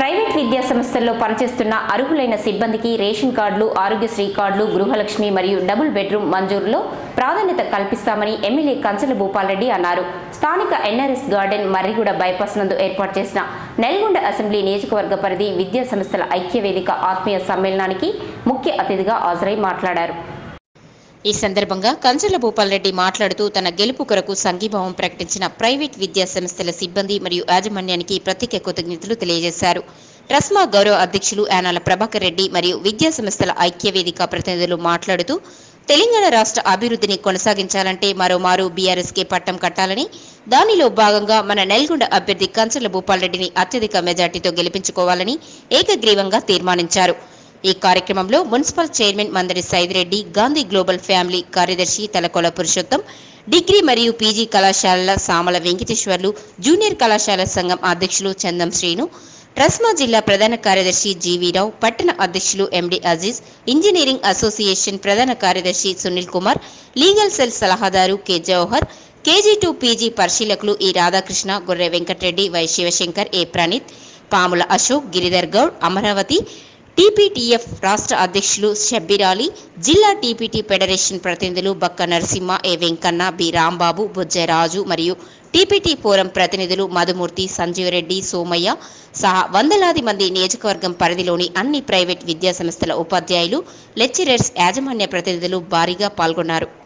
private విద్యా సంస్థల్లో పనిచేస్తున్న అర్హులైన సిబ్బందికి రేషన్ కార్డులు ఆరోగ్యశ్రీ కార్డులు గృహలక్ష్మి మరియు డబుల్ బెడ్రూమ్ మంజూరులో ప్రాధాన్యత కల్పిస్తామని ఎమ్మెల్యే కంచల భూపాల్రెడ్డి అన్నారు స్థానిక ఎన్ఆర్ఎస్ గార్డెన్ మర్రిగూడ బైపాస్ నందు ఏర్పాటు చేసిన నల్గొండ అసెంబ్లీ నియోజకవర్గ పరిధి విద్యా సంస్థల ఐక్య వేదిక ఆత్మీయ సమ్మేళనానికి ముఖ్య అతిథిగా హాజరై మాట్లాడారు ఈ సందర్భంగా కంచర్ల భూపాల్రెడ్డి మాట్లాడుతూ తన గెలుపు కొరకు సంఘీభావం ప్రకటించిన ప్రైవేట్ విద్యా సంస్థల సిబ్బంది మరియు యాజమాన్యానికి ప్రత్యేక కృతజ్ఞతలు తెలియజేశారు ట్రస్మా గౌరవ అధ్యక్షులు యానాల ప్రభాకర్ రెడ్డి మరియు విద్యా సంస్థల ఐక్య వేదిక ప్రతినిధులు మాట్లాడుతూ తెలంగాణ రాష్ట్ర అభివృద్ధిని కొనసాగించాలంటే మరోమారు బీఆర్ఎస్కే పట్టం కట్టాలని దానిలో భాగంగా మన నల్గొండ అభ్యర్థి కంచర్ల భూపాల్రెడ్డిని అత్యధిక మెజార్టీతో గెలిపించుకోవాలని ఏకగ్రీవంగా తీర్మానించారు ఈ కార్యక్రమంలో municipal chairman Mandari Saidireddy Gandhi global family కార్యదర్శి తలకొల పురుషోత్తం డిగ్రీ మరియు పీజీ కళాశాలల సామల వెంకటేశ్వర్లు జూనియర్ కళాశాల సంఘం అధ్యక్షులు చందం శ్రీను ట్రస్మా జిల్లా ప్రధాన కార్యదర్శి జీవీరావు పట్టణ అధ్యక్షులు ఎండి అజీజ్ ఇంజనీరింగ్ అసోసియేషన్ ప్రధాన కార్యదర్శి సునీల్ కుమార్ లీగల్ సెల్ సలహాదారు K Jawahar KG to PG పరిశీలకులు E Radhakrishna Gorre Venkatareddy Y Sivashankar A Praneeth Pamula Ashok Giridhar Goud Amaravati TPTF రాష్ట్ర అధ్యక్షులు షబ్బీర్ అలీ జిల్లా టీపీటీ ఫెడరేషన్ ప్రతినిధులు బక్క నరసింహ ఏ వెంకన్న బి రాంబాబు బుజ్జరాజు మరియు టీపీటీ ఫోరం ప్రతినిధులు మధుమూర్తి సంజీవరెడ్డి సోమయ్య సహా వందలాది మంది నియోజకవర్గం పరిధిలోని అన్ని ప్రైవేట్ విద్యా సంస్థల ఉపాధ్యాయులు లెక్చరర్స్ యాజమాన్య ప్రతినిధులు భారీగా పాల్గొన్నారు